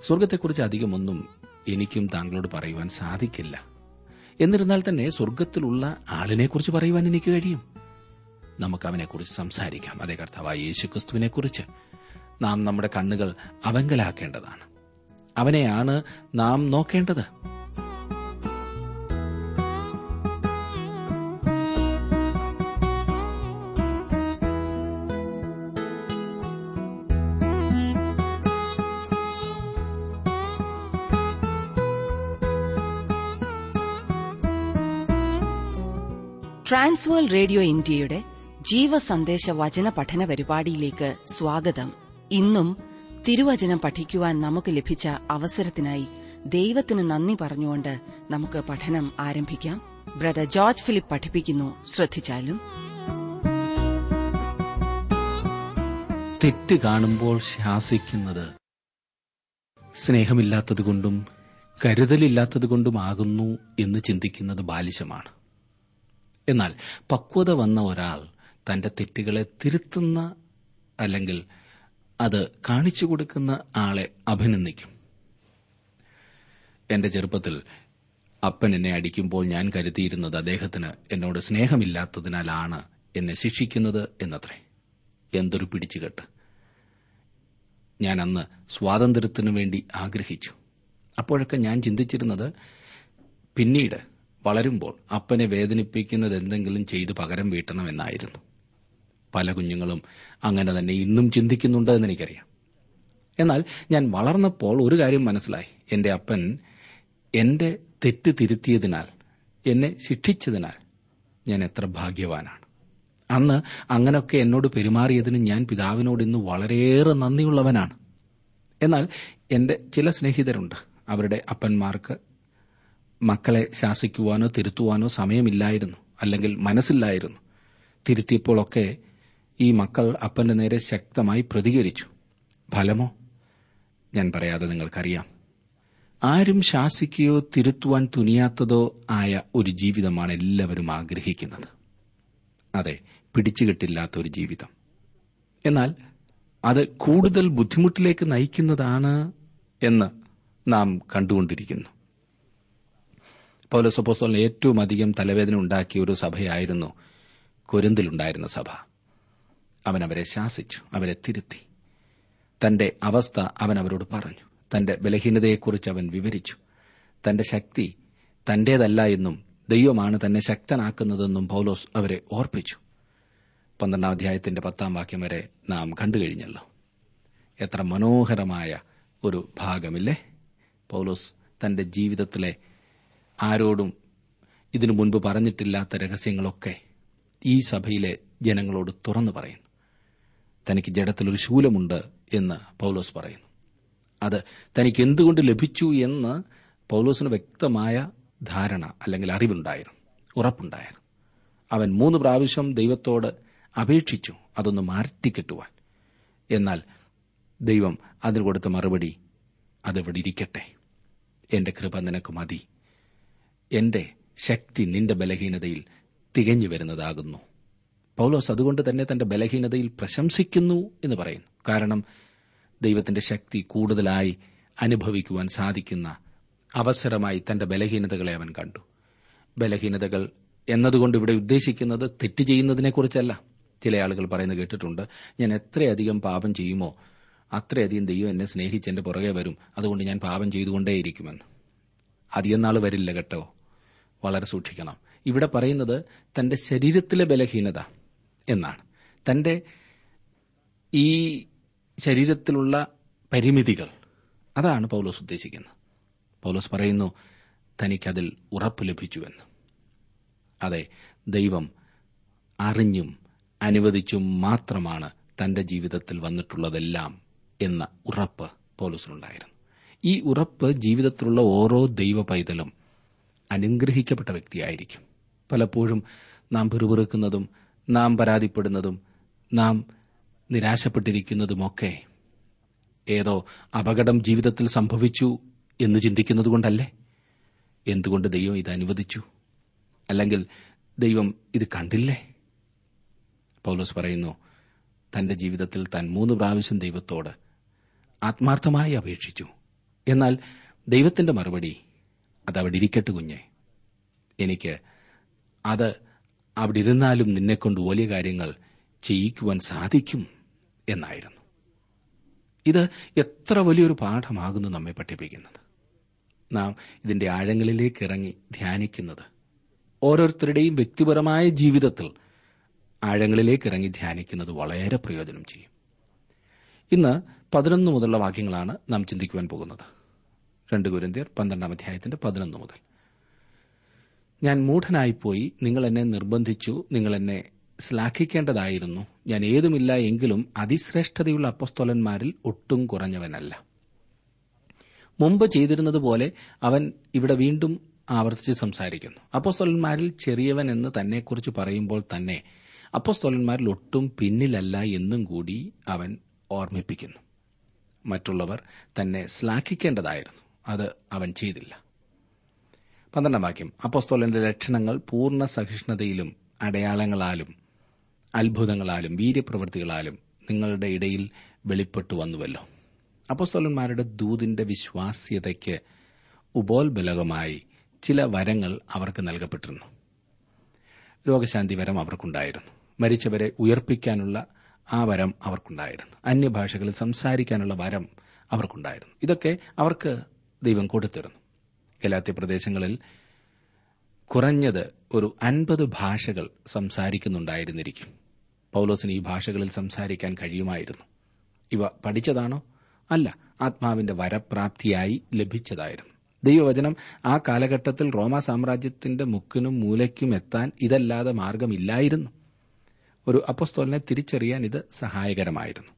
സ്വർഗത്തെക്കുറിച്ച് അധികമൊന്നും എനിക്കും താങ്കളോട് പറയുവാൻ സാധിക്കില്ല എന്നിരുന്നാൽ തന്നെ സ്വർഗത്തിലുള്ള ആളിനെക്കുറിച്ച് പറയുവാൻ എനിക്ക് കഴിയും നമുക്ക് അവനെക്കുറിച്ച് സംസാരിക്കാം അതേ കർത്താവായ യേശുക്രിസ്തുവിനെക്കുറിച്ച് നാം നമ്മുടെ കണ്ണുകൾ അവങ്കലാക്കേണ്ടതാണ് അവനെയാണ് നാം നോക്കേണ്ടത് ട്രാൻസ്വേൾ റേഡിയോ ഇന്ത്യയുടെ ജീവസന്ദേശ വചന പഠന പരിപാടിയിലേക്ക് സ്വാഗതം ഇന്നും തിരുവചനം പഠിക്കുവാൻ നമുക്ക് ലഭിച്ച അവസരത്തിനായി ദൈവത്തിന് നന്ദി പറഞ്ഞുകൊണ്ട് നമുക്ക് പഠനം ആരംഭിക്കാം ബ്രദർ ജോർജ് ഫിലിപ്പ് പഠിപ്പിക്കുന്നു ശ്രദ്ധിച്ചാലും തെറ്റ് കാണുമ്പോൾ ശാസിക്കുന്നത് സ്നേഹമില്ലാത്തതുകൊണ്ടും കരുതലില്ലാത്തതുകൊണ്ടുമാകുന്നു എന്ന് ചിന്തിക്കുന്നത് ബാലിശമാണ് എന്നാൽ പക്വത വന്ന ഒരാൾ തന്റെ തെറ്റുകളെ തിരുത്തുന്ന അല്ലെങ്കിൽ അത് കാണിച്ചു കൊടുക്കുന്ന ആളെ അഭിനന്ദിക്കും എന്റെ ചെറുപ്പത്തിൽ അപ്പൻ എന്നെ അടിക്കുമ്പോൾ ഞാൻ കരുതിയിരുന്നത് അദ്ദേഹത്തിന് എന്നോട് സ്നേഹമില്ലാത്തതിനാലാണ് എന്നെ ശിക്ഷിക്കുന്നത് എന്നത്രേ എന്തൊരു പിടിച്ചുകെട്ട് ഞാൻ അന്ന് സ്വാതന്ത്ര്യത്തിനു വേണ്ടി ആഗ്രഹിച്ചു അപ്പോഴൊക്കെ ഞാൻ ചിന്തിച്ചിരുന്നത് പിന്നീട് വളരുമ്പോൾ അപ്പനെ വേദനിപ്പിക്കുന്നത് എന്തെങ്കിലും ചെയ്ത് പകരം വീട്ടണമെന്നായിരുന്നു പല കുഞ്ഞുങ്ങളും അങ്ങനെ തന്നെ ഇന്നും ചിന്തിക്കുന്നുണ്ട് എന്ന് എനിക്കറിയാം എന്നാൽ ഞാൻ വളർന്നപ്പോൾ ഒരു കാര്യം മനസ്സിലായി എന്റെ അപ്പൻ എന്റെ തെറ്റ് തിരുത്തിയതിനാൽ എന്നെ ശിക്ഷിച്ചതിനാൽ ഞാൻ എത്ര ഭാഗ്യവാനാണ് അന്ന് അങ്ങനൊക്കെ എന്നോട് പെരുമാറിയതിന് ഞാൻ പിതാവിനോട് ഇന്ന് വളരെയേറെ നന്ദിയുള്ളവനാണ് എന്നാൽ എന്റെ ചില സ്നേഹിതരുണ്ട് അവരുടെ അപ്പന്മാർക്ക് മക്കളെ ശാസിക്കുവാനോ തിരുത്തുവാനോ സമയമില്ലായിരുന്നു അല്ലെങ്കിൽ മനസ്സില്ലായിരുന്നു തിരുത്തിയപ്പോഴൊക്കെ ഈ മക്കൾ അപ്പന്റെ നേരെ ശക്തമായി പ്രതികരിച്ചു ഫലമോ ഞാൻ പറയാതെ നിങ്ങൾക്കറിയാം ആരും ശാസിക്കുകയോ തിരുത്തുവാൻ തുനിയാത്തതോ ആയ ഒരു ജീവിതമാണ് എല്ലാവരും ആഗ്രഹിക്കുന്നത് അതെ പിടിച്ചുകെട്ടില്ലാത്ത ഒരു ജീവിതം എന്നാൽ അത് കൂടുതൽ ബുദ്ധിമുട്ടിലേക്ക് നയിക്കുന്നതാണ് എന്ന് നാം കണ്ടുകൊണ്ടിരിക്കുന്നു പൗലോസപ്പോസ്തലിന് ഏറ്റവും അധികം തലവേദന ഉണ്ടാക്കിയ ഒരു സഭയായിരുന്നു കൊരിന്തിലുണ്ടായിരുന്ന സഭ അവൻ അവരെ ശാസിച്ചു അവരെ തിരുത്തി തന്റെ അവസ്ഥ അവൻ അവരോട് പറഞ്ഞു തന്റെ ബലഹീനതയെക്കുറിച്ച് അവൻ വിവരിച്ചു തന്റെ ശക്തി തന്റേതല്ല എന്നും ദൈവമാണ് തന്നെ ശക്തനാക്കുന്നതെന്നും പൗലോസ് അവരെ ഓർപ്പിച്ചു പന്ത്രണ്ടാം അധ്യായത്തിന്റെ പത്താം വാക്യം വരെ നാം കണ്ടുകഴിഞ്ഞല്ലോ എത്ര മനോഹരമായ ഒരു ഭാഗമില്ലേ പൗലോസ് തന്റെ ജീവിതത്തിലെ ആരോടും ഇതിനു മുൻപ് പറഞ്ഞിട്ടില്ലാത്ത രഹസ്യങ്ങളൊക്കെ ഈ സഭയിലെ ജനങ്ങളോട് തുറന്നു പറയുന്നു തനിക്ക് ജഡത്തിലൊരു ശൂലമുണ്ട് എന്ന് പൗലോസ് പറയുന്നു അത് തനിക്ക് എന്തുകൊണ്ട് ലഭിച്ചു എന്ന് പൗലോസിന് വ്യക്തമായ ധാരണ അല്ലെങ്കിൽ അറിവുണ്ടായിരുന്നു ഉറപ്പുണ്ടായിരുന്നു അവൻ മൂന്ന് പ്രാവശ്യം ദൈവത്തോട് അപേക്ഷിച്ചു അതൊന്ന് മാറ്റിക്കെട്ടുവാൻ എന്നാൽ ദൈവം അതിന് കൊടുത്ത മറുപടി അതെവിടെ ഇരിക്കട്ടെ എന്റെ കൃപ നിനക്ക് മതി എന്റെ ശക്തി നിന്റെ ബലഹീനതയിൽ തികഞ്ഞു വരുന്നതാകുന്നു പൗലോസ് അതുകൊണ്ട് തന്നെ തന്റെ ബലഹീനതയിൽ പ്രശംസിക്കുന്നു എന്ന് പറയുന്നു കാരണം ദൈവത്തിന്റെ ശക്തി കൂടുതലായി അനുഭവിക്കുവാൻ സാധിക്കുന്ന അവസരമായി തന്റെ ബലഹീനതകളെ അവൻ കണ്ടു ബലഹീനതകൾ എന്നതുകൊണ്ട് ഇവിടെ ഉദ്ദേശിക്കുന്നത് തെറ്റ് ചെയ്യുന്നതിനെക്കുറിച്ചല്ല ചില ആളുകൾ പറയുന്നത് കേട്ടിട്ടുണ്ട് ഞാൻ എത്രയധികം പാപം ചെയ്യുമോ അത്രയധികം ദൈവം എന്നെ സ്നേഹിച്ച് എന്റെ പുറകെ വരും അതുകൊണ്ട് ഞാൻ പാപം ചെയ്തുകൊണ്ടേയിരിക്കുമെന്ന് അധികം നാൾ വരില്ല കേട്ടോ വളരെ സൂക്ഷിക്കണം ഇവിടെ പറയുന്നത് തന്റെ ശരീരത്തിലെ ബലഹീനത എന്നാണ് തന്റെ ഈ ശരീരത്തിലുള്ള പരിമിതികൾ അതാണ് പൗലോസ് ഉദ്ദേശിക്കുന്നത് പൗലോസ് പറയുന്നു തനിക്കതിൽ ഉറപ്പ് ലഭിച്ചുവെന്ന് അതെ ദൈവം അറിഞ്ഞും അനുവദിച്ചും മാത്രമാണ് തന്റെ ജീവിതത്തിൽ വന്നിട്ടുള്ളതെല്ലാം എന്ന ഉറപ്പ് പൗലോസിനുണ്ടായിരുന്നു ഈ ഉറപ്പ് ജീവിതത്തിലുള്ള ഓരോ ദൈവ പൈതലും അനുഗ്രഹിക്കപ്പെട്ട വ്യക്തിയായിരിക്കും പലപ്പോഴും നാം പിറുപിറുക്കുന്നതും നാം പരാതിപ്പെടുന്നതും നാം നിരാശപ്പെട്ടിരിക്കുന്നതുമൊക്കെ ഏതോ അപകടം ജീവിതത്തിൽ സംഭവിച്ചു എന്ന് ചിന്തിക്കുന്നതുകൊണ്ടല്ലേ എന്തുകൊണ്ട് ദൈവം ഇത് അനുവദിച്ചു അല്ലെങ്കിൽ ദൈവം ഇത് കണ്ടില്ലേ പൗലോസ് പറയുന്നു തന്റെ ജീവിതത്തിൽ താൻ മൂന്ന് പ്രാവശ്യം ദൈവത്തോട് ആത്മാർത്ഥമായി അപേക്ഷിച്ചു എന്നാൽ ദൈവത്തിന്റെ മറുപടി അതവിടെ ഇരിക്കട്ടെ കുഞ്ഞെ എനിക്ക് അത് അവിടെ ഇരുന്നാലും നിന്നെക്കൊണ്ട് വലിയ കാര്യങ്ങൾ ചെയ്യിക്കുവാൻ സാധിക്കും എന്നായിരുന്നു ഇത് എത്ര വലിയൊരു പാഠമാകുന്നു നമ്മെ പഠിപ്പിക്കുന്നത് നാം ഇതിന്റെ ആഴങ്ങളിലേക്ക് ഇറങ്ങി ധ്യാനിക്കുന്നത് ഓരോരുത്തരുടെയും വ്യക്തിപരമായ ജീവിതത്തിൽ ആഴങ്ങളിലേക്ക് ഇറങ്ങി ധ്യാനിക്കുന്നത് വളരെ പ്രയോജനം ചെയ്യും ഇന്ന് പതിനൊന്ന് മുതലുള്ള വാക്യങ്ങളാണ് നാം ചിന്തിക്കുവാൻ പോകുന്നത് രണ്ട് കുരന്തിയർ പന്ത്രണ്ടാം അധ്യായത്തിന്റെ പതിനൊന്ന് മുതൽ ഞാൻ മൂഢനായിപ്പോയി നിങ്ങൾ എന്നെ നിർബന്ധിച്ചു നിങ്ങൾ എന്നെ ശ്ലാഘിക്കേണ്ടതായിരുന്നു ഞാൻ ഏതുമില്ല എങ്കിലും അതിശ്രേഷ്ഠതയുള്ള അപ്പസ്തോലന്മാരിൽ ഒട്ടും കുറഞ്ഞവനല്ല മുമ്പ് ചെയ്തിരുന്നതുപോലെ അവൻ ഇവിടെ വീണ്ടും ആവർത്തിച്ച് സംസാരിക്കുന്നു അപ്പോസ്തോലന്മാരിൽ ചെറിയവൻ എന്ന് തന്നെക്കുറിച്ച് പറയുമ്പോൾ തന്നെ അപ്പോസ്തോലന്മാരിൽ ഒട്ടും പിന്നിലല്ല എന്നും കൂടി അവൻ ഓർമ്മിപ്പിക്കുന്നു മറ്റുള്ളവർ തന്നെ ശ്ലാഘിക്കേണ്ടതായിരുന്നു അത് അവൻ ചെയ്തില്ല പന്ത്രണ്ടാം വാക്യം അപ്പോസ്തോലന്റെ ലക്ഷണങ്ങൾ പൂർണ്ണ സഹിഷ്ണുതയിലും അടയാളങ്ങളാലും അത്ഭുതങ്ങളാലും വീര്യപ്രവൃത്തികളാലും നിങ്ങളുടെ ഇടയിൽ വെളിപ്പെട്ടു വന്നുവല്ലോ അപ്പോസ്തോലന്മാരുടെ ദൂതിന്റെ വിശ്വാസ്യതയ്ക്ക് ഉപോത്ബലകമായി ചില വരങ്ങൾ അവർക്ക് നൽകപ്പെട്ടിരുന്നു രോഗശാന്തി വരം അവർക്കുണ്ടായിരുന്നു മരിച്ചവരെ ഉയർപ്പിക്കാനുള്ള ആ വരം അവർക്കുണ്ടായിരുന്നു അന്യഭാഷകളിൽ സംസാരിക്കാനുള്ള വരം അവർക്കുണ്ടായിരുന്നു ഇതൊക്കെ അവർക്ക് ദൈവം കൊടുത്തിരുന്നു ഗലാത്യ പ്രദേശങ്ങളിൽ കുറഞ്ഞത് ഒരു അൻപത് ഭാഷകൾ സംസാരിക്കുന്നുണ്ടായിരുന്നിരിക്കും പൌലോസിന് ഈ ഭാഷകളിൽ സംസാരിക്കാൻ കഴിയുമായിരുന്നു ഇവ പഠിച്ചതാണോ അല്ല ആത്മാവിന്റെ വരപ്രാപ്തിയായി ലഭിച്ചതായിരുന്നു ദൈവവചനം ആ കാലഘട്ടത്തിൽ റോമ സാമ്രാജ്യത്തിന്റെ മുക്കിനും മൂലയ്ക്കും എത്താൻ ഇതല്ലാതെ മാർഗമില്ലായിരുന്നു ഒരു അപ്പസ്തോലിനെ തിരിച്ചറിയാൻ ഇത് സഹായകരമായിരുന്നു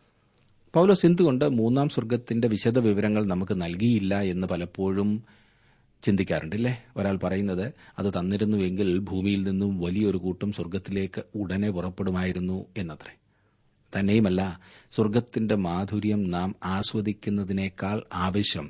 പൌലോസ് എന്തുകൊണ്ട് മൂന്നാം സ്വർഗത്തിന്റെ വിശദ വിവരങ്ങൾ നമുക്ക് നൽകിയില്ല എന്ന് പലപ്പോഴും ചിന്തിക്കാറുണ്ടല്ലേ ഒരാൾ പറയുന്നത് അത് തന്നിരുന്നുവെങ്കിൽ ഭൂമിയിൽ നിന്നും വലിയൊരു കൂട്ടം സ്വർഗത്തിലേക്ക് ഉടനെ പുറപ്പെടുമായിരുന്നു എന്നത്രേ തന്നെയുമല്ല സ്വർഗത്തിന്റെ മാധുര്യം നാം ആസ്വദിക്കുന്നതിനേക്കാൾ ആവശ്യം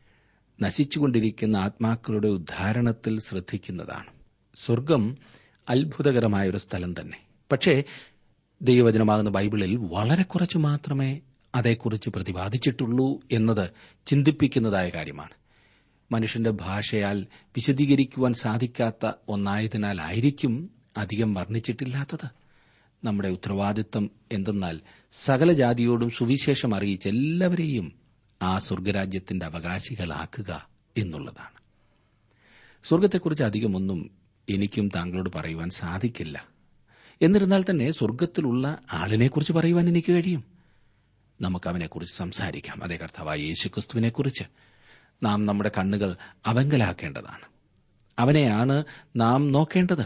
നശിച്ചുകൊണ്ടിരിക്കുന്ന ആത്മാക്കളുടെ ഉദ്ധാരണത്തിൽ ശ്രദ്ധിക്കുന്നതാണ് സ്വർഗം അത്ഭുതകരമായ ഒരു സ്ഥലം തന്നെ പക്ഷേ ദൈവവചനമാകുന്ന ബൈബിളിൽ വളരെ കുറച്ച് മാത്രമേ അതേക്കുറിച്ച് പ്രതിപാദിച്ചിട്ടുള്ളൂ എന്നത് ചിന്തിപ്പിക്കുന്നതായ കാര്യമാണ് മനുഷ്യന്റെ ഭാഷയാൽ വിശദീകരിക്കുവാൻ സാധിക്കാത്ത ഒന്നായതിനാലായിരിക്കും അധികം വർണ്ണിച്ചിട്ടില്ലാത്തത് നമ്മുടെ ഉത്തരവാദിത്തം എന്തെന്നാൽ സകല ജാതിയോടും സുവിശേഷം അറിയിച്ച് എല്ലാവരെയും ആ സ്വർഗരാജ്യത്തിന്റെ അവകാശികളാക്കുക എന്നുള്ളതാണ് സ്വർഗത്തെക്കുറിച്ച് അധികമൊന്നും എനിക്കും താങ്കളോട് പറയുവാൻ സാധിക്കില്ല എന്നിരുന്നാൽ തന്നെ സ്വർഗത്തിലുള്ള ആളിനെക്കുറിച്ച് പറയുവാൻ എനിക്ക് കഴിയും നമുക്ക് അവനെക്കുറിച്ച് സംസാരിക്കാം അതേ കർത്താവായ യേശുക്രിസ്തുവിനെക്കുറിച്ച് നാം നമ്മുടെ കണ്ണുകൾ അവങ്കലാക്കേണ്ടതാണ് അവനെയാണ് നാം നോക്കേണ്ടത്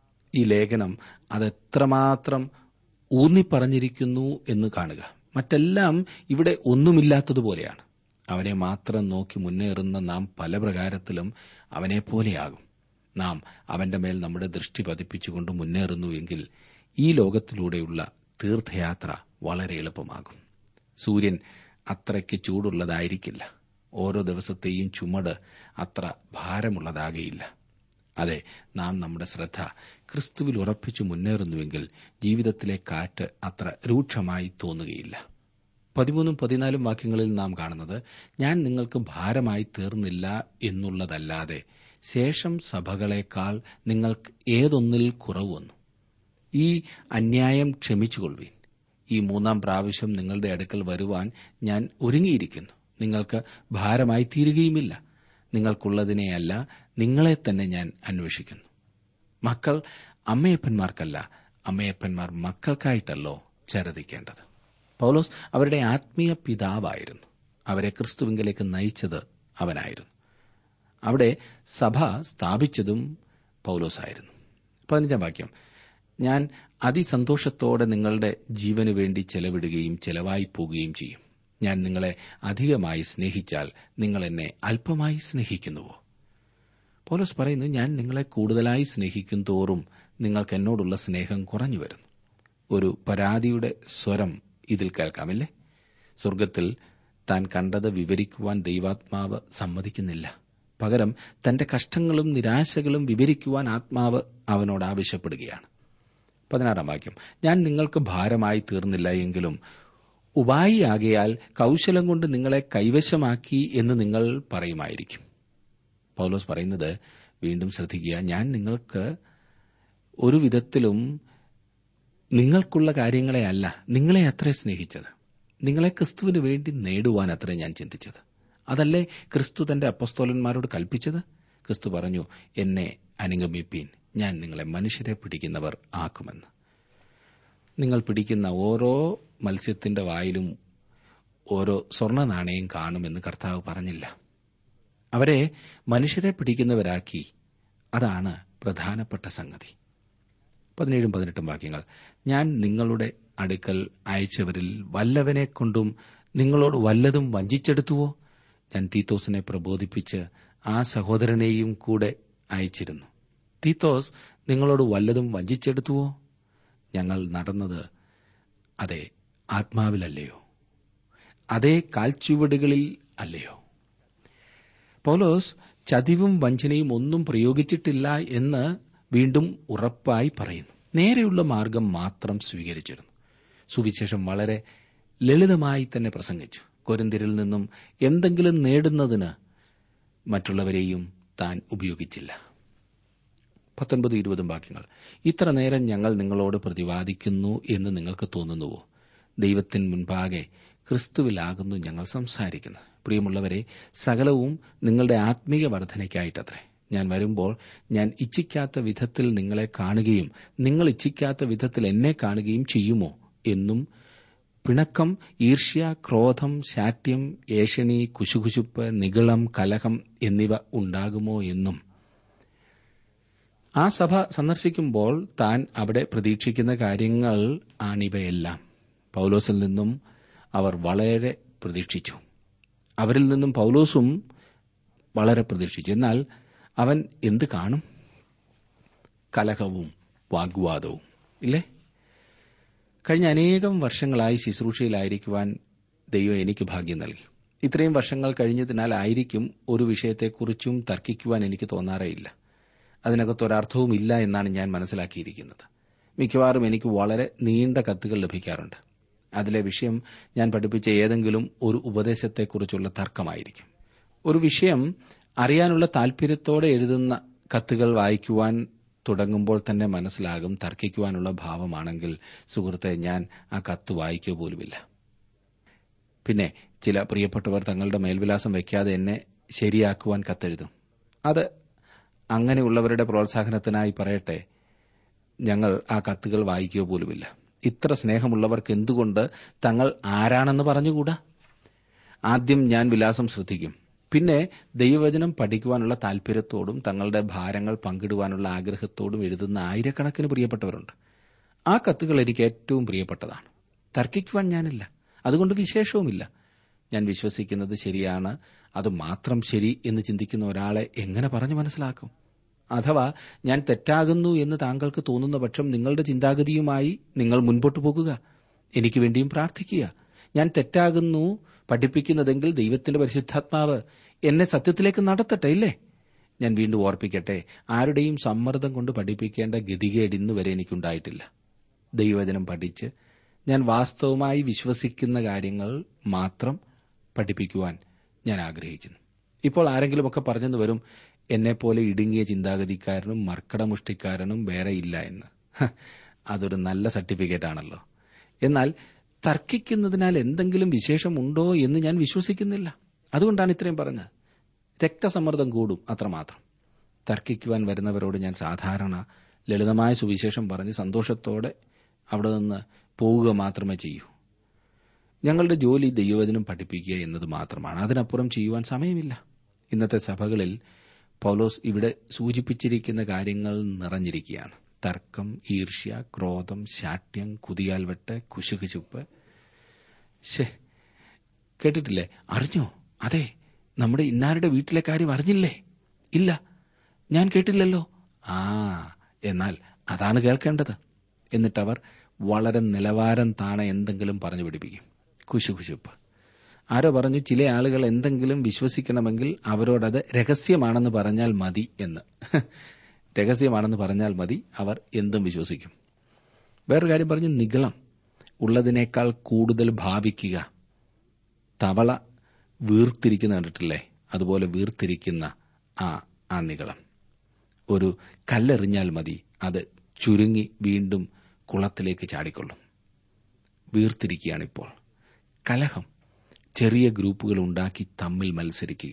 ഈ ലേഖനം അതെത്രമാത്രം ഊന്നിപ്പറഞ്ഞിരിക്കുന്നു എന്ന് കാണുക മറ്റെല്ലാം ഇവിടെ ഒന്നുമില്ലാത്തതുപോലെയാണ് അവനെ മാത്രം നോക്കി മുന്നേറുന്ന നാം പല പ്രകാരത്തിലും അവനെപ്പോലെയാകും നാം അവന്റെ മേൽ നമ്മുടെ ദൃഷ്ടി പതിപ്പിച്ചുകൊണ്ട് മുന്നേറുന്നുവെങ്കിൽ ഈ ലോകത്തിലൂടെയുള്ള തീർത്ഥയാത്ര വളരെ എളുപ്പമാകും സൂര്യൻ അത്രയ്ക്ക് ചൂടുള്ളതായിരിക്കില്ല ഓരോ ദിവസത്തെയും ചുമട് അത്ര ഭാരമുള്ളതാകയില്ല അതെ നാം നമ്മുടെ ശ്രദ്ധ ക്രിസ്തുവിൽ ഉറപ്പിച്ചു മുന്നേറുന്നുവെങ്കിൽ ജീവിതത്തിലെ കാറ്റ് അത്ര രൂക്ഷമായി തോന്നുകയില്ല പതിമൂന്നും പതിനാലും വാക്യങ്ങളിൽ നാം കാണുന്നത് ഞാൻ നിങ്ങൾക്ക് ഭാരമായി തീർന്നില്ല എന്നുള്ളതല്ലാതെ ശേഷം സഭകളെക്കാൾ നിങ്ങൾക്ക് ഏതൊന്നിൽ കുറവ് വന്നു ഈ അന്യായം ക്ഷമിച്ചുകൊള്ളുവീൻ ഈ മൂന്നാം പ്രാവശ്യം നിങ്ങളുടെ അടുക്കൽ വരുവാൻ ഞാൻ ഒരുങ്ങിയിരിക്കുന്നു നിങ്ങൾക്ക് ഭാരമായി തീരുകയുമില്ല നിങ്ങൾക്കുള്ളതിനെയല്ല നിങ്ങളെ തന്നെ ഞാൻ അന്വേഷിക്കുന്നു മക്കൾ അമ്മയപ്പന്മാർക്കല്ല അമ്മയപ്പന്മാർ മക്കൾക്കായിട്ടല്ലോ ചരതിക്കേണ്ടത് പൗലോസ് അവരുടെ ആത്മീയ പിതാവായിരുന്നു അവരെ ക്രിസ്തുവിങ്കലേക്ക് നയിച്ചത് അവനായിരുന്നു അവിടെ സഭ സ്ഥാപിച്ചതും പൗലോസായിരുന്നു പതിനഞ്ചാം വാക്യം ഞാൻ അതിസന്തോഷത്തോടെ നിങ്ങളുടെ ജീവനു വേണ്ടി ചെലവിടുകയും ചെലവായി പോകുകയും ചെയ്യും ഞാൻ നിങ്ങളെ അധികമായി സ്നേഹിച്ചാൽ നിങ്ങൾ എന്നെ അല്പമായി സ്നേഹിക്കുന്നുവോ പോലോസ് പറയുന്നു ഞാൻ നിങ്ങളെ കൂടുതലായി സ്നേഹിക്കും തോറും നിങ്ങൾക്ക് എന്നോടുള്ള സ്നേഹം കുറഞ്ഞു വരുന്നു ഒരു പരാതിയുടെ സ്വരം ഇതിൽ കേൾക്കാമില്ലേ സ്വർഗത്തിൽ താൻ കണ്ടത് വിവരിക്കുവാൻ ദൈവാത്മാവ് സമ്മതിക്കുന്നില്ല പകരം തന്റെ കഷ്ടങ്ങളും നിരാശകളും വിവരിക്കുവാൻ ആത്മാവ് അവനോട് ആവശ്യപ്പെടുകയാണ് പതിനാറാം വാക്യം ഞാൻ നിങ്ങൾക്ക് ഭാരമായി തീർന്നില്ല എങ്കിലും ഉപായിയാകയാൽ കൗശലം കൊണ്ട് നിങ്ങളെ കൈവശമാക്കി എന്ന് നിങ്ങൾ പറയുമായിരിക്കും പൗലോസ് പറയുന്നത് വീണ്ടും ശ്രദ്ധിക്കുക ഞാൻ നിങ്ങൾക്ക് ഒരു വിധത്തിലും നിങ്ങൾക്കുള്ള കാര്യങ്ങളെ അല്ല നിങ്ങളെ അത്രേ സ്നേഹിച്ചത് നിങ്ങളെ ക്രിസ്തുവിന് വേണ്ടി നേടുവാൻ അത്രേ ഞാൻ ചിന്തിച്ചത് അതല്ലേ ക്രിസ്തു തന്റെ അപ്പസ്തോലന്മാരോട് കൽപ്പിച്ചത് ക്രിസ്തു പറഞ്ഞു എന്നെ അനുഗമിപ്പീൻ ഞാൻ നിങ്ങളെ മനുഷ്യരെ പിടിക്കുന്നവർ ആക്കുമെന്ന് നിങ്ങൾ പിടിക്കുന്ന ഓരോ മത്സ്യത്തിന്റെ വായിലും ഓരോ സ്വർണ്ണ നാണയം കാണുമെന്ന് കർത്താവ് പറഞ്ഞില്ല അവരെ മനുഷ്യരെ പിടിക്കുന്നവരാക്കി അതാണ് പ്രധാനപ്പെട്ട സംഗതി പതിനേഴും പതിനെട്ടും വാക്യങ്ങൾ ഞാൻ നിങ്ങളുടെ അടുക്കൽ അയച്ചവരിൽ വല്ലവനെ കൊണ്ടും നിങ്ങളോട് വല്ലതും വഞ്ചിച്ചെടുത്തുവോ ഞാൻ തീത്തോസിനെ പ്രബോധിപ്പിച്ച് ആ സഹോദരനെയും കൂടെ അയച്ചിരുന്നു തീത്തോസ് നിങ്ങളോട് വല്ലതും വഞ്ചിച്ചെടുത്തുവോ ഞങ്ങൾ നടന്നത് അതെ ആത്മാവിലല്ലയോ അതേ കാൽച്ചുവടുകളിൽ അല്ലയോ പൗലോസ് ചതിവും വഞ്ചനയും ഒന്നും പ്രയോഗിച്ചിട്ടില്ല എന്ന് വീണ്ടും ഉറപ്പായി പറയുന്നു നേരെയുള്ള മാർഗം മാത്രം സ്വീകരിച്ചിരുന്നു സുവിശേഷം വളരെ ലളിതമായി തന്നെ പ്രസംഗിച്ചു കൊരിന്തിരിൽ നിന്നും എന്തെങ്കിലും നേടുന്നതിന് മറ്റുള്ളവരെയും താൻ ഉപയോഗിച്ചില്ല പത്തൊൻപത് ഇരുപതും വാക്യങ്ങൾ ഇത്ര നേരം ഞങ്ങൾ നിങ്ങളോട് പ്രതിവാദിക്കുന്നു എന്ന് നിങ്ങൾക്ക് തോന്നുന്നുവോ ദൈവത്തിന് മുൻപാകെ ക്രിസ്തുവിലാകുന്നു ഞങ്ങൾ സംസാരിക്കുന്നത് പ്രിയമുള്ളവരെ സകലവും നിങ്ങളുടെ ആത്മീയ വർധനയ്ക്കായിട്ടത്രേ ഞാൻ വരുമ്പോൾ ഞാൻ ഇച്ഛിക്കാത്ത വിധത്തിൽ നിങ്ങളെ കാണുകയും നിങ്ങൾ ഇച്ഛിക്കാത്ത വിധത്തിൽ എന്നെ കാണുകയും ചെയ്യുമോ എന്നും പിണക്കം ഈർഷ്യ ക്രോധം ശാഠ്യം ഏഷണി കുശുകുശുപ്പ് നിഗളം കലഹം എന്നിവ ഉണ്ടാകുമോ എന്നും ആ സഭ സന്ദർശിക്കുമ്പോൾ താൻ അവിടെ പ്രതീക്ഷിക്കുന്ന കാര്യങ്ങൾ ആണിവയെല്ലാം പൌലോസിൽ നിന്നും അവർ വളരെ പ്രതീക്ഷിച്ചു അവരിൽ നിന്നും പൌലോസും വളരെ പ്രതീക്ഷിച്ചു എന്നാൽ അവൻ എന്ത് കാണും കലഹവും വാഗ്വാദവും ഇല്ലേ കഴിഞ്ഞ അനേകം വർഷങ്ങളായി ശുശ്രൂഷയിലായിരിക്കുവാൻ ദൈവം എനിക്ക് ഭാഗ്യം നൽകി ഇത്രയും വർഷങ്ങൾ കഴിഞ്ഞതിനാലായിരിക്കും ഒരു വിഷയത്തെക്കുറിച്ചും തർക്കിക്കുവാൻ എനിക്ക് തോന്നാറേയില്ല അതിനകത്ത് ഒരർത്ഥവും ഇല്ല എന്നാണ് ഞാൻ മനസ്സിലാക്കിയിരിക്കുന്നത് മിക്കവാറും എനിക്ക് വളരെ നീണ്ട കത്തുകൾ ലഭിക്കാറുണ്ട് അതിലെ വിഷയം ഞാൻ പഠിപ്പിച്ച ഏതെങ്കിലും ഒരു ഉപദേശത്തെക്കുറിച്ചുള്ള തർക്കമായിരിക്കും ഒരു വിഷയം അറിയാനുള്ള താൽപര്യത്തോടെ എഴുതുന്ന കത്തുകൾ വായിക്കുവാൻ തുടങ്ങുമ്പോൾ തന്നെ മനസ്സിലാകും തർക്കിക്കുവാനുള്ള ഭാവമാണെങ്കിൽ സുഹൃത്തെ ഞാൻ ആ കത്ത് വായിക്കുക പോലുമില്ല പിന്നെ ചില പ്രിയപ്പെട്ടവർ തങ്ങളുടെ മേൽവിലാസം വയ്ക്കാതെ എന്നെ ശരിയാക്കുവാൻ കത്തെഴുതും അത് അങ്ങനെയുള്ളവരുടെ പ്രോത്സാഹനത്തിനായി പറയട്ടെ ഞങ്ങൾ ആ കത്തുകൾ വായിക്കുക പോലുമില്ല ഇത്ര സ്നേഹമുള്ളവർക്ക് എന്തുകൊണ്ട് തങ്ങൾ ആരാണെന്ന് പറഞ്ഞുകൂടാ ആദ്യം ഞാൻ വിലാസം ശ്രദ്ധിക്കും പിന്നെ ദൈവവചനം പഠിക്കുവാനുള്ള താൽപര്യത്തോടും തങ്ങളുടെ ഭാരങ്ങൾ പങ്കിടുവാനുള്ള ആഗ്രഹത്തോടും എഴുതുന്ന ആയിരക്കണക്കിന് പ്രിയപ്പെട്ടവരുണ്ട് ആ കത്തുകൾ എനിക്ക് ഏറ്റവും പ്രിയപ്പെട്ടതാണ് തർക്കിക്കുവാൻ ഞാനില്ല അതുകൊണ്ട് വിശേഷവുമില്ല ഞാൻ വിശ്വസിക്കുന്നത് ശരിയാണ് അത് മാത്രം ശരി എന്ന് ചിന്തിക്കുന്ന ഒരാളെ എങ്ങനെ പറഞ്ഞു മനസ്സിലാക്കും അഥവാ ഞാൻ തെറ്റാകുന്നു എന്ന് താങ്കൾക്ക് തോന്നുന്ന പക്ഷം നിങ്ങളുടെ ചിന്താഗതിയുമായി നിങ്ങൾ മുൻപോട്ടു പോകുക എനിക്ക് വേണ്ടിയും പ്രാർത്ഥിക്കുക ഞാൻ തെറ്റാകുന്നു പഠിപ്പിക്കുന്നതെങ്കിൽ ദൈവത്തിന്റെ പരിശുദ്ധാത്മാവ് എന്നെ സത്യത്തിലേക്ക് നടത്തട്ടെ ഇല്ലേ ഞാൻ വീണ്ടും ഓർപ്പിക്കട്ടെ ആരുടെയും സമ്മർദ്ദം കൊണ്ട് പഠിപ്പിക്കേണ്ട ഗതികേട് ഇന്ന് വരെ എനിക്കുണ്ടായിട്ടില്ല ദൈവവചനം പഠിച്ച് ഞാൻ വാസ്തവമായി വിശ്വസിക്കുന്ന കാര്യങ്ങൾ മാത്രം പഠിപ്പിക്കുവാൻ ഞാൻ ആഗ്രഹിക്കുന്നു ഇപ്പോൾ ആരെങ്കിലുമൊക്കെ പറഞ്ഞെന്ന് വരും എന്നെപ്പോലെ ഇടുങ്ങിയ ചിന്താഗതിക്കാരനും മർക്കടമുഷ്ടിക്കാരനും വേറെ ഇല്ല എന്ന് ഹ, അതൊരു നല്ല സർട്ടിഫിക്കറ്റ് ആണല്ലോ എന്നാൽ തർക്കിക്കുന്നതിനാൽ എന്തെങ്കിലും വിശേഷമുണ്ടോ എന്ന് ഞാൻ വിശ്വസിക്കുന്നില്ല അതുകൊണ്ടാണ് ഇത്രയും പറഞ്ഞത് രക്തസമ്മർദ്ദം കൂടും അത്രമാത്രം തർക്കിക്കുവാൻ വരുന്നവരോട് ഞാൻ സാധാരണ ലളിതമായ സുവിശേഷം പറഞ്ഞ് സന്തോഷത്തോടെ അവിടെ നിന്ന് പോവുക മാത്രമേ ചെയ്യൂ ഞങ്ങളുടെ ജോലി ദൈവവചനം പഠിപ്പിക്കുക എന്നത് മാത്രമാണ് അതിനപ്പുറം ചെയ്യുവാൻ സമയമില്ല ഇന്നത്തെ സഭകളിൽ പൗലോസ് ഇവിടെ സൂചിപ്പിച്ചിരിക്കുന്ന കാര്യങ്ങൾ നിറഞ്ഞിരിക്കുകയാണ് തർക്കം ഈർഷ്യ ക്രോധം ശാഠ്യം കുതിയാൽവെട്ട് കുശുകുശുപ്പ് ശേ കേട്ടിട്ടില്ലേ അറിഞ്ഞോ അതെ നമ്മുടെ ഇന്നാരുടെ വീട്ടിലെ കാര്യം അറിഞ്ഞില്ലേ ഇല്ല ഞാൻ കേട്ടില്ലല്ലോ ആ എന്നാൽ അതാണ് കേൾക്കേണ്ടത് എന്നിട്ടവർ വളരെ നിലവാരം താണ എന്തെങ്കിലും പറഞ്ഞു പിടിപ്പിക്കും കുശുകുശുപ്പ് ആരോ പറഞ്ഞു ചില ആളുകൾ എന്തെങ്കിലും വിശ്വസിക്കണമെങ്കിൽ അവരോടത് രഹസ്യമാണെന്ന് പറഞ്ഞാൽ മതി എന്ന് രഹസ്യമാണെന്ന് പറഞ്ഞാൽ മതി അവർ എന്തും വിശ്വസിക്കും വേറൊരു കാര്യം പറഞ്ഞു നിഗളം ഉള്ളതിനേക്കാൾ കൂടുതൽ ഭാവിക്കുക തവള വീർത്തിരിക്കുന്ന കണ്ടിട്ടില്ലേ അതുപോലെ വീർത്തിരിക്കുന്ന ആ ആ നികളം ഒരു കല്ലെറിഞ്ഞാൽ മതി അത് ചുരുങ്ങി വീണ്ടും കുളത്തിലേക്ക് ചാടിക്കൊള്ളും വീർത്തിരിക്കുകയാണിപ്പോൾ കലഹം ചെറിയ ഗ്രൂപ്പുകൾ ഉണ്ടാക്കി തമ്മിൽ മത്സരിക്കുക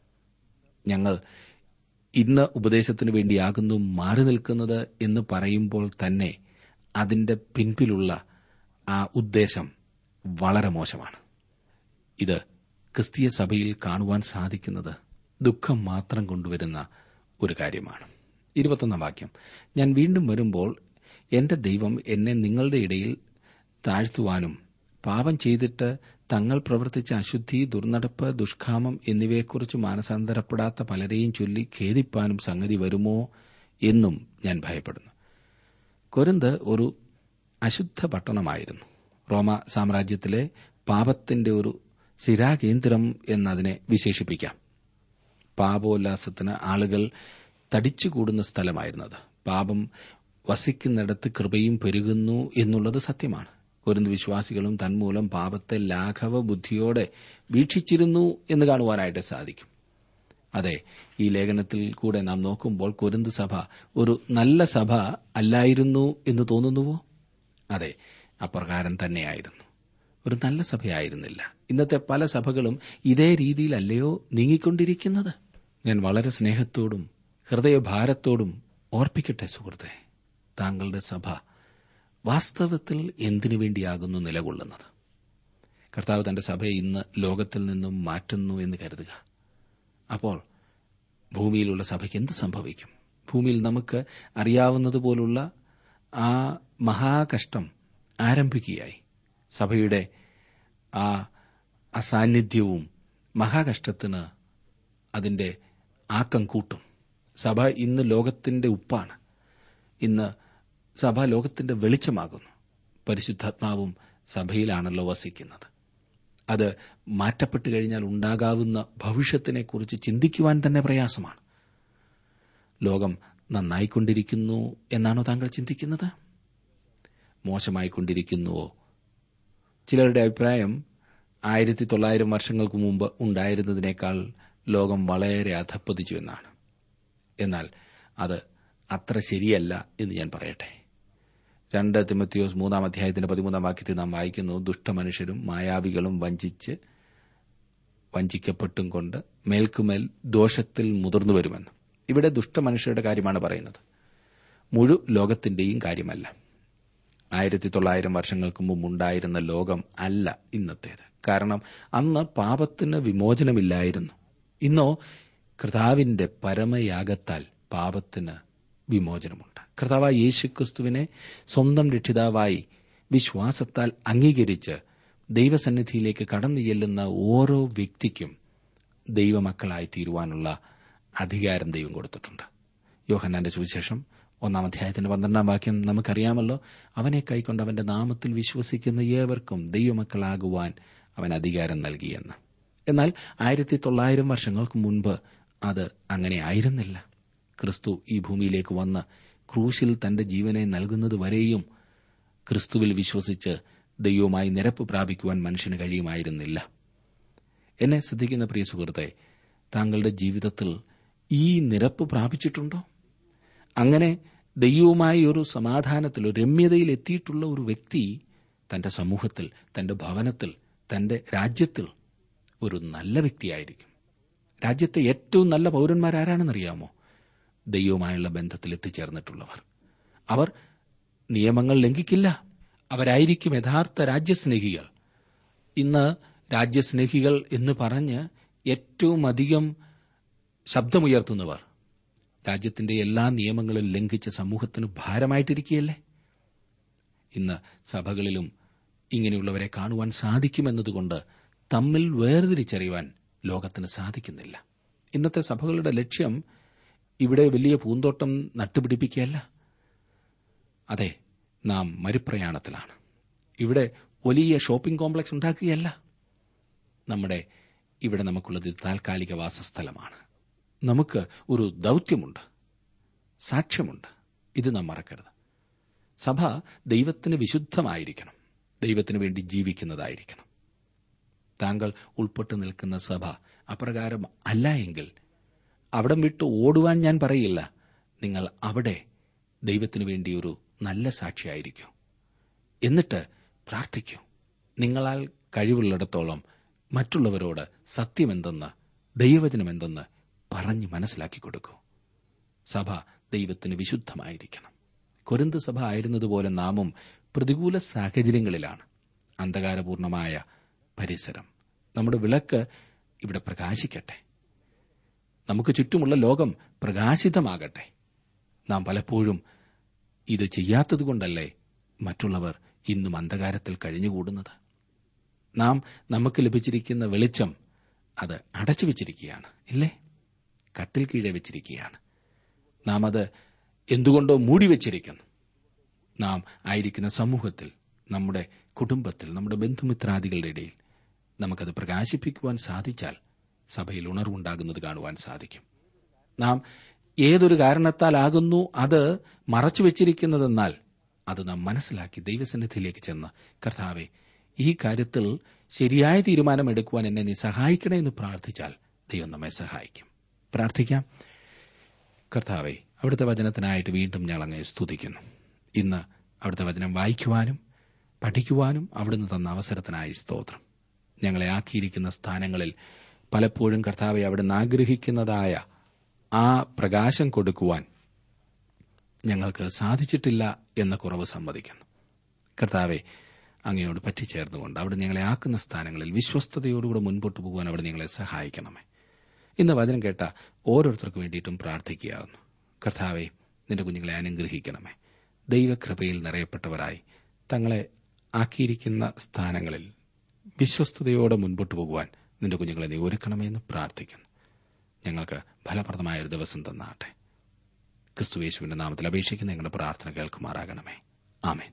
ഞങ്ങൾ ഇന്ന് ഉപദേശത്തിന് വേണ്ടിയാകുന്നു മാറി നിൽക്കുന്നത് എന്ന് പറയുമ്പോൾ തന്നെ അതിന്റെ പിൻപിലുള്ള ആ ഉദ്ദേശം വളരെ മോശമാണ് ഇത് ക്രിസ്തീയ സഭയിൽ കാണുവാൻ സാധിക്കുന്നത് ദുഃഖം മാത്രം കൊണ്ടുവരുന്ന ഒരു കാര്യമാണ് ഇരുപത്തൊന്നാം വാക്യം ഞാൻ വീണ്ടും വരുമ്പോൾ എന്റെ ദൈവം എന്നെ നിങ്ങളുടെ ഇടയിൽ താഴ്ത്തുവാനും പാപം ചെയ്തിട്ട് തങ്ങൾ പ്രവർത്തിച്ച അശുദ്ധി ദുർനടപ്പ് ദുഷ്കാമം എന്നിവയെക്കുറിച്ച് മാനസാന്തരപ്പെടാത്ത പലരെയും ചൊല്ലി ഖേദിപ്പാനും സംഗതി വരുമോ എന്നും ഞാൻ ഭയപ്പെടുന്നു കൊരിന്ത് ഒരു അശുദ്ധ പട്ടണമായിരുന്നു റോമ സാമ്രാജ്യത്തിലെ പാപത്തിന്റെ ഒരു സ്ഥിരാകേന്ദ്രം എന്നതിനെ വിശേഷിപ്പിക്കാം പാപോല്ലാസത്തിന് ആളുകൾ തടിച്ചുകൂടുന്ന സ്ഥലമായിരുന്നത് പാപം വസിക്കുന്നിടത്ത് കൃപയും പെരുകുന്നു എന്നുള്ളത് സത്യമാണ് ഒരു വിശ്വാസികളും തന്മൂലം പാപത്തെ ലാഘവ ബുദ്ധിയോടെ വീക്ഷിച്ചിരുന്നു എന്ന് കാണുവാനായിട്ട് സാധിക്കും അതെ ഈ ലേഖനത്തിൽ കൂടെ നാം നോക്കുമ്പോൾ കൊരിന്ത് സഭ ഒരു നല്ല സഭ അല്ലായിരുന്നു എന്ന് തോന്നുന്നുവോ അതെ അപ്രകാരം തന്നെയായിരുന്നു ഒരു നല്ല സഭയായിരുന്നില്ല ഇന്നത്തെ പല സഭകളും ഇതേ രീതിയിലല്ലയോ നീങ്ങിക്കൊണ്ടിരിക്കുന്നത് ഞാൻ വളരെ സ്നേഹത്തോടും ഹൃദയഭാരത്തോടും ഓർപ്പിക്കട്ടെ സുഹൃത്തെ താങ്കളുടെ സഭ വാസ്തവത്തിൽ എന്തിനു വേണ്ടിയാകുന്നു നിലകൊള്ളുന്നത് കർത്താവ് തന്റെ സഭയെ ഇന്ന് ലോകത്തിൽ നിന്നും മാറ്റുന്നു എന്ന് കരുതുക അപ്പോൾ ഭൂമിയിലുള്ള സഭയ്ക്ക് എന്ത് സംഭവിക്കും ഭൂമിയിൽ നമുക്ക് അറിയാവുന്നതുപോലുള്ള ആ മഹാകഷ്ടം ആരംഭിക്കുകയായി സഭയുടെ ആ അസാന്നിധ്യവും മഹാകഷ്ടത്തിന് അതിന്റെ ആക്കം കൂട്ടും സഭ ഇന്ന് ലോകത്തിന്റെ ഉപ്പാണ് ഇന്ന് സഭ ലോകത്തിന്റെ വെളിച്ചമാകുന്നു പരിശുദ്ധാത്മാവും സഭയിലാണല്ലോ വസിക്കുന്നത് അത് മാറ്റപ്പെട്ടു കഴിഞ്ഞാൽ ഉണ്ടാകാവുന്ന ഭവിഷ്യത്തിനെക്കുറിച്ച് ചിന്തിക്കുവാൻ തന്നെ പ്രയാസമാണ് ലോകം നന്നായിക്കൊണ്ടിരിക്കുന്നു എന്നാണോ താങ്കൾ ചിന്തിക്കുന്നത് മോശമായിക്കൊണ്ടിരിക്കുന്നുവോ ചിലരുടെ അഭിപ്രായം ആയിരത്തി തൊള്ളായിരം വർഷങ്ങൾക്ക് മുമ്പ് ഉണ്ടായിരുന്നതിനേക്കാൾ ലോകം വളരെ അധപ്പതിച്ചു എന്നാണ് എന്നാൽ അത് അത്ര ശരിയല്ല എന്ന് ഞാൻ പറയട്ടെ രണ്ട് തിമത്തിയോസ് മൂന്നാം അധ്യായത്തിന്റെ പതിമൂന്നാം വാക്യത്തിൽ നാം വായിക്കുന്നു ദുഷ്ടമനുഷ്യരും മായാവികളും വഞ്ചിച്ച് വഞ്ചിക്കപ്പെട്ടും കൊണ്ട് മേൽക്കുമേൽ ദോഷത്തിൽ മുതിർന്നു വരുമെന്ന് ഇവിടെ ദുഷ്ടമനുഷ്യരുടെ കാര്യമാണ് പറയുന്നത് മുഴു ലോകത്തിന്റെയും കാര്യമല്ല ആയിരത്തി തൊള്ളായിരം വർഷങ്ങൾക്ക് മുമ്പുണ്ടായിരുന്ന ലോകം അല്ല ഇന്നത്തേത് കാരണം അന്ന് പാപത്തിന് വിമോചനമില്ലായിരുന്നു ഇന്നോ കർത്താവിന്റെ പരമയാഗത്താൽ പാപത്തിന് വിമോചനമുണ്ട് കർത്താവായ യേശുക്രിസ്തുവിനെ സ്വന്തം രക്ഷിതാവായി വിശ്വാസത്താൽ അംഗീകരിച്ച് ദൈവസന്നിധിയിലേക്ക് കടന്നു ചെല്ലുന്ന ഓരോ വ്യക്തിക്കും ദൈവമക്കളായി തീരുവാനുള്ള അധികാരം ദൈവം കൊടുത്തിട്ടുണ്ട് യോഹന്നാന്റെ സുവിശേഷം ഒന്നാം അധ്യായത്തിന്റെ പന്ത്രണ്ടാം വാക്യം നമുക്കറിയാമല്ലോ അവനെ കൈക്കൊണ്ട് അവന്റെ നാമത്തിൽ വിശ്വസിക്കുന്ന ഏവർക്കും ദൈവമക്കളാകുവാൻ അവൻ അധികാരം നൽകിയെന്ന് എന്നാൽ ആയിരത്തി തൊള്ളായിരം വർഷങ്ങൾക്ക് മുൻപ് അത് അങ്ങനെ ആയിരുന്നില്ല ക്രിസ്തു ഈ ഭൂമിയിലേക്ക് വന്ന് ക്രൂശിൽ തന്റെ ജീവനെ നൽകുന്നതുവരെയും ക്രിസ്തുവിൽ വിശ്വസിച്ച് ദൈവവുമായി നിരപ്പ് പ്രാപിക്കുവാൻ മനുഷ്യന് കഴിയുമായിരുന്നില്ല എന്നെ ശ്രദ്ധിക്കുന്ന പ്രിയ സുഹൃത്തെ താങ്കളുടെ ജീവിതത്തിൽ ഈ നിരപ്പ് പ്രാപിച്ചിട്ടുണ്ടോ അങ്ങനെ ദൈവവുമായി ഒരു സമാധാനത്തിൽ ഒരു രമ്യതയിൽ എത്തിയിട്ടുള്ള ഒരു വ്യക്തി തന്റെ സമൂഹത്തിൽ തന്റെ ഭവനത്തിൽ തന്റെ രാജ്യത്തിൽ ഒരു നല്ല വ്യക്തിയായിരിക്കും രാജ്യത്തെ ഏറ്റവും നല്ല പൌരന്മാരാരാണെന്നറിയാമോ ദൈവവുമായുള്ള ബന്ധത്തിൽ എത്തിച്ചേർന്നിട്ടുള്ളവർ അവർ നിയമങ്ങൾ ലംഘിക്കില്ല അവരായിരിക്കും യഥാർത്ഥ രാജ്യസ്നേഹികൾ ഇന്ന് രാജ്യസ്നേഹികൾ എന്ന് പറഞ്ഞ് ഏറ്റവും അധികം ശബ്ദമുയർത്തുന്നവർ രാജ്യത്തിന്റെ എല്ലാ നിയമങ്ങളും ലംഘിച്ച സമൂഹത്തിന് ഭാരമായിട്ടിരിക്കുകയല്ലേ ഇന്ന് സഭകളിലും ഇങ്ങനെയുള്ളവരെ കാണുവാൻ സാധിക്കുമെന്നതുകൊണ്ട് തമ്മിൽ വേർതിരിച്ചറിയുവാൻ ലോകത്തിന് സാധിക്കുന്നില്ല ഇന്നത്തെ സഭകളുടെ ലക്ഷ്യം ഇവിടെ വലിയ പൂന്തോട്ടം നട്ടുപിടിപ്പിക്കുകയല്ല അതെ നാം മരുപ്രയാണത്തിലാണ് ഇവിടെ വലിയ ഷോപ്പിംഗ് കോംപ്ലക്സ് ഉണ്ടാക്കുകയല്ല നമ്മുടെ ഇവിടെ നമുക്കുള്ളത് താൽക്കാലിക വാസസ്ഥലമാണ് നമുക്ക് ഒരു ദൌത്യമുണ്ട് സാക്ഷ്യമുണ്ട് ഇത് നാം മറക്കരുത് സഭ ദൈവത്തിന് വിശുദ്ധമായിരിക്കണം ദൈവത്തിനു വേണ്ടി ജീവിക്കുന്നതായിരിക്കണം താങ്കൾ ഉൾപ്പെട്ടു നിൽക്കുന്ന സഭ അപ്രകാരം അല്ല എങ്കിൽ അവിടം വിട്ട് ഓടുവാൻ ഞാൻ പറയില്ല നിങ്ങൾ അവിടെ ദൈവത്തിനു വേണ്ടി ഒരു നല്ല സാക്ഷിയായിരിക്കൂ എന്നിട്ട് പ്രാർത്ഥിക്കൂ നിങ്ങളാൽ കഴിവുള്ളിടത്തോളം മറ്റുള്ളവരോട് സത്യമെന്തെന്ന് ദൈവവചനമെന്തെന്ന് പറഞ്ഞ് മനസ്സിലാക്കി കൊടുക്കൂ സഭ ദൈവത്തിന് വിശുദ്ധമായിരിക്കണം കൊരിന്ത് സഭ ആയിരുന്നതുപോലെ നാമും പ്രതികൂല സാഹചര്യങ്ങളിലാണ് അന്ധകാരപൂർണമായ പരിസരം നമ്മുടെ വിളക്ക് ഇവിടെ പ്രകാശിക്കട്ടെ നമുക്ക് ചുറ്റുമുള്ള ലോകം പ്രകാശിതമാകട്ടെ നാം പലപ്പോഴും ഇത് ചെയ്യാത്തതുകൊണ്ടല്ലേ മറ്റുള്ളവർ ഇന്നും അന്ധകാരത്തിൽ കഴിഞ്ഞുകൂടുന്നത് നാം നമുക്ക് ലഭിച്ചിരിക്കുന്ന വെളിച്ചം അത് അടച്ചു വെച്ചിരിക്കുകയാണ് ഇല്ലേ കട്ടിൽ കീഴെ വെച്ചിരിക്കുകയാണ് നാം അത് എന്തുകൊണ്ടോ മൂടിവെച്ചിരിക്കുന്നു നാം ആയിരിക്കുന്ന സമൂഹത്തിൽ നമ്മുടെ കുടുംബത്തിൽ നമ്മുടെ ബന്ധുമിത്രാദികളുടെ ഇടയിൽ നമുക്കത് പ്രകാശിപ്പിക്കുവാൻ സാധിച്ചാൽ സഭയിൽ ഉണർവുണ്ടാകുന്നത് കാണുവാൻ സാധിക്കും നാം ഏതൊരു കാരണത്താലാകുന്നു അത് മറച്ചുവെച്ചിരിക്കുന്നതെന്നാൽ അത് നാം മനസ്സിലാക്കി ദൈവസന്നിധിയിലേക്ക് ചെന്ന് കർത്താവെ ഈ കാര്യത്തിൽ ശരിയായ തീരുമാനമെടുക്കുവാൻ എന്നെ നീ സഹായിക്കണേ എന്ന് പ്രാർത്ഥിച്ചാൽ ദൈവം നമ്മെ സഹായിക്കും പ്രാർത്ഥിക്കാം കർത്താവെ അവിടുത്തെ വചനത്തിനായിട്ട് വീണ്ടും ഞങ്ങൾ അങ്ങേ സ്തുതിക്കുന്നു ഇന്ന് അവിടുത്തെ വചനം വായിക്കുവാനും പഠിക്കുവാനും അവിടുന്ന് തന്ന അവസരത്തിനായി സ്തോത്രം ഞങ്ങളെ ആക്കിയിരിക്കുന്ന സ്ഥാനങ്ങളിൽ പലപ്പോഴും കർത്താവെ അവിടുന്ന് ആഗ്രഹിക്കുന്നതായ ആ പ്രകാശം കൊടുക്കുവാൻ ഞങ്ങൾക്ക് സാധിച്ചിട്ടില്ല എന്ന കുറവ് സമ്മതിക്കുന്നു കർത്താവെ അങ്ങയോട് പറ്റിച്ചേർന്നുകൊണ്ട് അവിടെ ഞങ്ങളെ ആക്കുന്ന സ്ഥാനങ്ങളിൽ വിശ്വസ്തയോടുകൂടെ മുൻപോട്ട് പോകുവാൻ അവിടെ ഞങ്ങളെ സഹായിക്കണമേ ഇന്ന് വചനം കേട്ട ഓരോരുത്തർക്ക് വേണ്ടിയിട്ടും പ്രാർത്ഥിക്കുകയാകുന്നു കർത്താവെ നിന്റെ കുഞ്ഞുങ്ങളെ അനുഗ്രഹിക്കണമേ ദൈവകൃപയിൽ നിറയപ്പെട്ടവരായി തങ്ങളെ ആക്കിയിരിക്കുന്ന സ്ഥാനങ്ങളിൽ വിശ്വസ്തയോടെ മുൻപോട്ട് പോകുവാൻ നിന്റെ കുഞ്ഞുങ്ങളെ നീ ഒരുക്കണമേ എന്ന് പ്രാർത്ഥിക്കുന്നു ഞങ്ങൾക്ക് ഫലപ്രദമായ ഒരു ദിവസം തന്നാട്ടെ ക്രിസ്തുവേശുവിന്റെ നാമത്തിൽ അപേക്ഷിക്കുന്ന ഞങ്ങളുടെ പ്രാർത്ഥന കേൾക്കുമാറാകണമേ ആമേൻ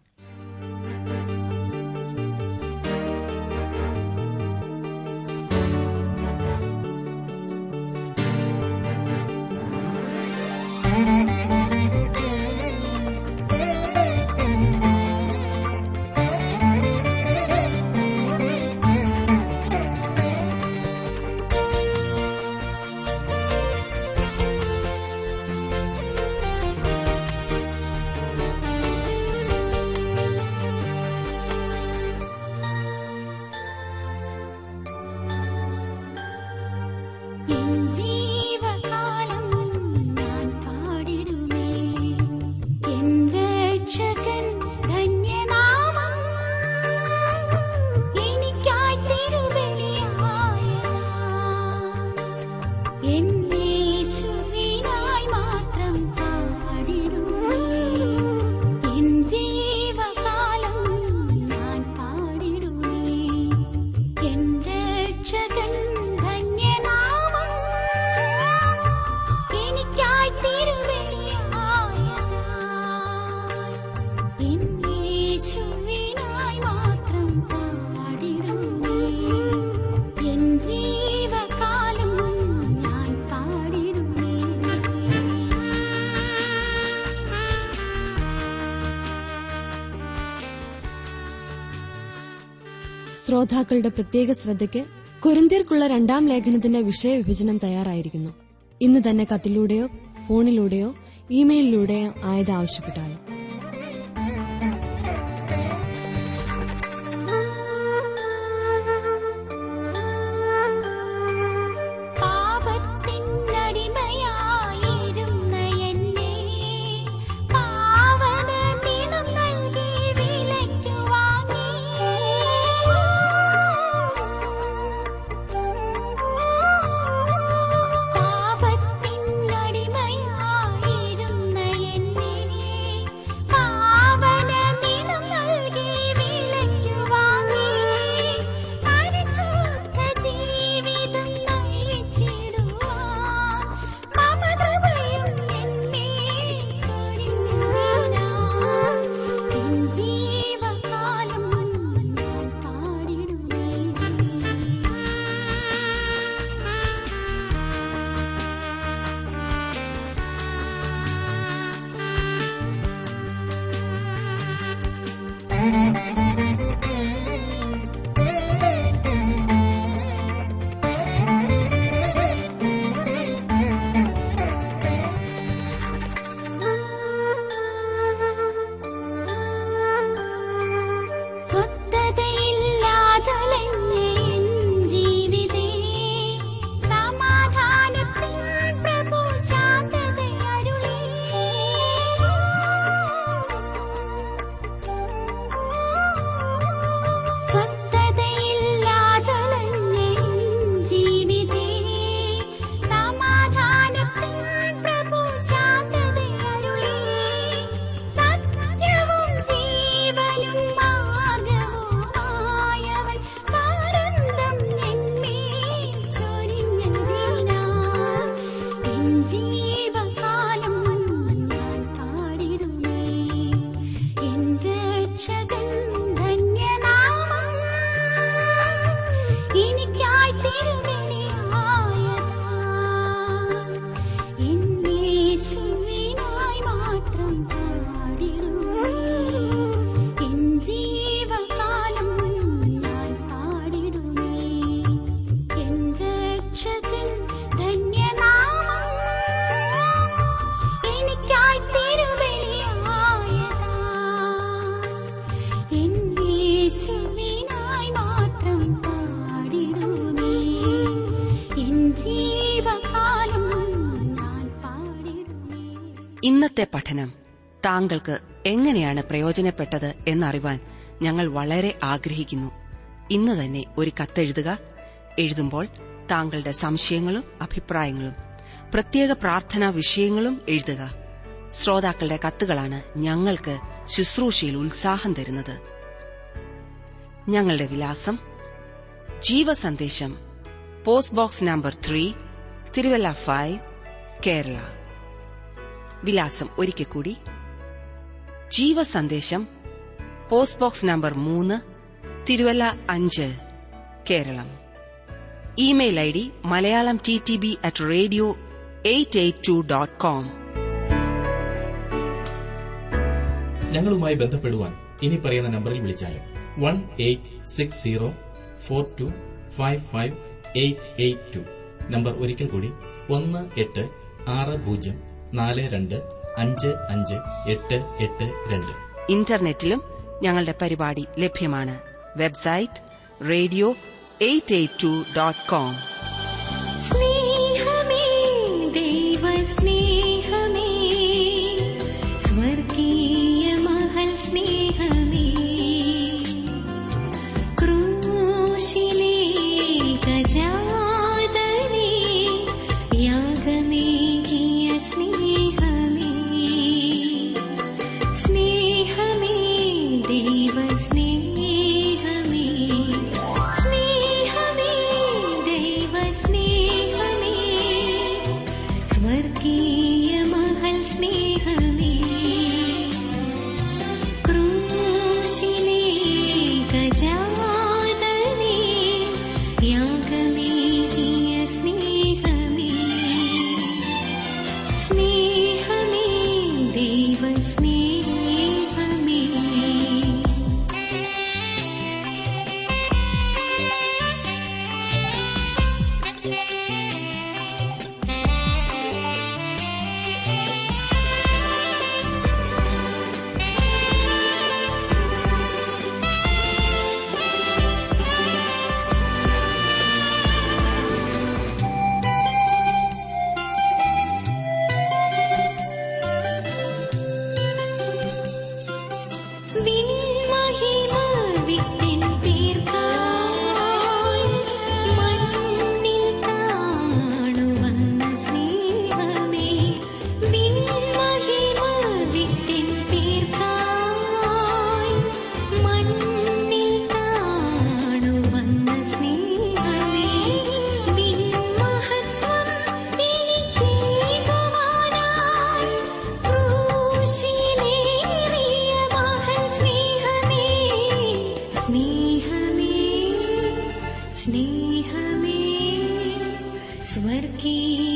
എൻ ജീവകാലം ഞാൻ പാടിടുമേ എൻ രക്ഷകൻ ധന്യനാമം എനിക്കായി തിരുവെളിയായതാ എൻ യേശുവിനായി മാത്രം പാടിടുമേ എൻ ജീവകാലം ഞാൻ പാടിടുമേ എൻ രക്ഷകൻ ധന്യനാമം എനിക്കായി തിരുവെളിയായതാ എൻ യേശുവിനായി മാത്രം പാടിടുമേ എൻ ജീവകാലം ഞാൻ പാടിടുമേ ശ്രോതാക്കളുടെ പ്രത്യേക ശ്രദ്ധയ്ക്ക് കൊരിന്ത്യർക്കുള്ള രണ്ടാം ലേഖനത്തിന്റെ വിഷയവിഭജനം തയ്യാറായിരിക്കുന്നു ഇന്ന് തന്നെ കത്തിലൂടെയോ ഫോണിലൂടെയോ ഇമെയിലിലൂടെയോ ആയത് ആവശ്യപ്പെട്ടാലും പാപത്തിനടിമയായിരുന്ന എന്നെ പാവന ദിനം നൽകി വിലയ്ക്കു വാങ്ങി പാപത്തിനടിമയായിരുന്ന എന്നെ പാവന ദിനം നൽകി വിലയ്ക്കു വാങ്ങി പരിശുദ്ധ ജീവിതം നയിച്ചിടുവാൻ മമതയും എന്നെ ചൊരിഞ്ഞിടാൻ എൻ ജീവകാലം ഞാൻ പാടിടുമേ ഇന്നത്തെ പഠനം താങ്കൾക്ക് എങ്ങനെയാണ് പ്രയോജനപ്പെട്ടത് എന്നറിവാൻ ഞങ്ങൾ വളരെ ആഗ്രഹിക്കുന്നു ഇന്ന് തന്നെ ഒരു കത്തെഴുതുക എഴുതുമ്പോൾ താങ്കളുടെ സംശയങ്ങളും അഭിപ്രായങ്ങളും പ്രത്യേക പ്രാർത്ഥനാ വിഷയങ്ങളും എഴുതുക ശ്രോതാക്കളുടെ കത്തുകളാണ് ഞങ്ങൾക്ക് ശുശ്രൂഷയിൽ ഉത്സാഹം തരുന്നത് ഞങ്ങളുടെ വിലാസം Jeevasandesham post box number three Thiruvalla five Kerala വിലാസം ഒരിക്കൽ കൂടി ജീവസന്ദേശം പോസ്റ്റ് ബോക്സ് നമ്പർ മൂന്ന് തിരുവല്ല അഞ്ച് Keralam email I D Malayalam T T B at radio eight eight two dot com ഞങ്ങളുമായി ബന്ധപ്പെടുവാൻ ഇനി പറയുന്ന നമ്പറിൽ വിളിച്ചാലും one eight six zero four two five five eight eight two number ഒരിക്കൽ കൂടി ഒന്ന് എട്ട് ആറ് പൂജ്യം നാല് രണ്ട് അഞ്ച് അഞ്ച് എട്ട് എട്ട് രണ്ട് ഇന്റർനെറ്റിലും ഞങ്ങളുടെ പരിപാടി ലഭ്യമാണ് website radio eight eight two dot com സ്നേഹമേ ദൈവസ്നേഹമേ സ്വർഗീയ മഹൽ സ്നേഹമേ ക്രൂശിലേ ഗജാതരേ യാഗമേകിയ സ്നേഹമേ സ്നേഹമേ ദൈവസ്നേഹമേ സ്നേഹമേ ദൈവസ്നേഹമേ സ്വർഗീയ മഹൽ സ്നേഹമേ ക്രൂശിലേ ഗജാതനേ യാഗമേകിയ സ്നേഹമേ സ്നേഹമേ ദൈവസ്നേഹമേ വിൺമഹിമ വിത്തിൻ തീർക്കായി മണ്ണിൽ താണുവന്ന സ്നേഹമേ വിൺമഹിമ വിത്തിൻ തീർക്കായി മണ്ണിൽ താണുവന്ന സ്നേഹമേ വിൺമഹത്വം എനിക്കേകുവാനായി ക്രൂശിലേറിയ മഹൽ സ്നേഹമേ സ്നേഹമേ സ്നേഹമേ സ്വർഗീയ